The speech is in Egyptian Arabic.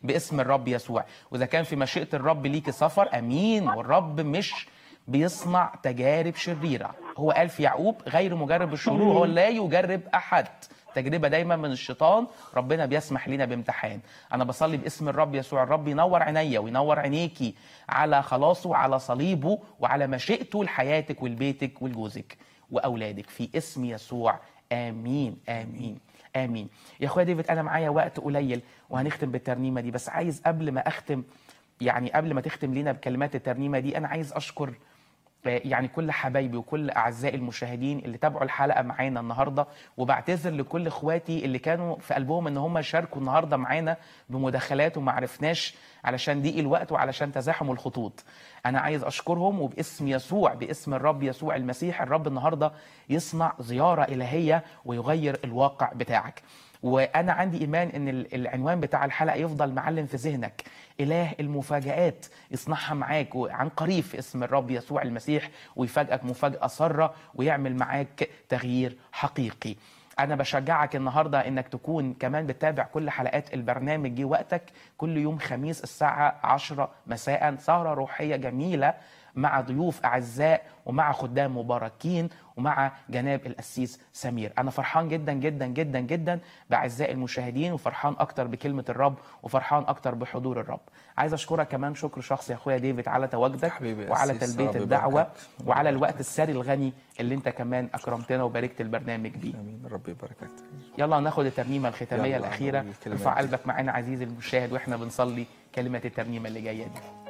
باسم الرب يسوع واذا كان في مشيئه الرب ليكي سفر امين والرب مش بيصنع تجارب شريره هو قال في يعقوب غير مجرب الشرور هو لا يجرب احد تجربه دايما من الشيطان ربنا بيسمح لنا بامتحان انا بصلي باسم الرب يسوع الرب ينور عينيا وينور عينيكي على خلاصه وعلى صليبه وعلى مشيئته لحياتك ولبيتك ولجوزك واولادك في اسم يسوع امين امين امين يا اخويا ديفيد انا معايا وقت قليل وهنختم بالترنيمه دي بس عايز قبل ما اختم يعني قبل ما تختم لينا بكلمات الترنيمه دي انا عايز اشكر يعني كل حبايبي وكل اعزائي المشاهدين اللي تابعوا الحلقه معانا النهارده وبعتذر لكل اخواتي اللي كانوا في قلبهم ان هم يشاركوا النهارده معانا بمداخلات وما عرفناش علشان ضيق الوقت وعلشان تزاحم الخطوط انا عايز اشكرهم وباسم يسوع باسم الرب يسوع المسيح الرب النهارده يصنع زياره الهيه ويغير الواقع بتاعك وانا عندي ايمان ان ال- العنوان بتاع الحلقه يفضل معلم في ذهنك اله المفاجات يصنعها معاك عن قريب في اسم الرب يسوع المسيح ويفاجئك مفاجاه ساره ويعمل معاك تغيير حقيقي انا بشجعك النهارده انك تكون كمان بتتابع كل حلقات البرنامج جه وقتك كل يوم خميس الساعه 10 مساء سهره روحيه جميله مع ضيوف اعزاء ومع خدام مباركين ومع جناب القسيس سمير انا فرحان جدا جدا جدا جدا باعزائي المشاهدين وفرحان اكتر بكلمه الرب وفرحان اكتر بحضور الرب عايز اشكرك كمان شكر شخصي يا اخويا ديفيد على تواجدك حبيبي يا وعلى أسيس، تلبيه رب الدعوه يباركك. وعلى الوقت الساري الغني اللي انت كمان اكرمتنا وباركت البرنامج بيه امين ربي يباركك يلا ناخد الترنيمه الختاميه يلا الاخيره نقول الكلمات ارفع دي. قلبك معانا عزيزي المشاهد واحنا بنصلي كلمه الترنيمه اللي جايه دي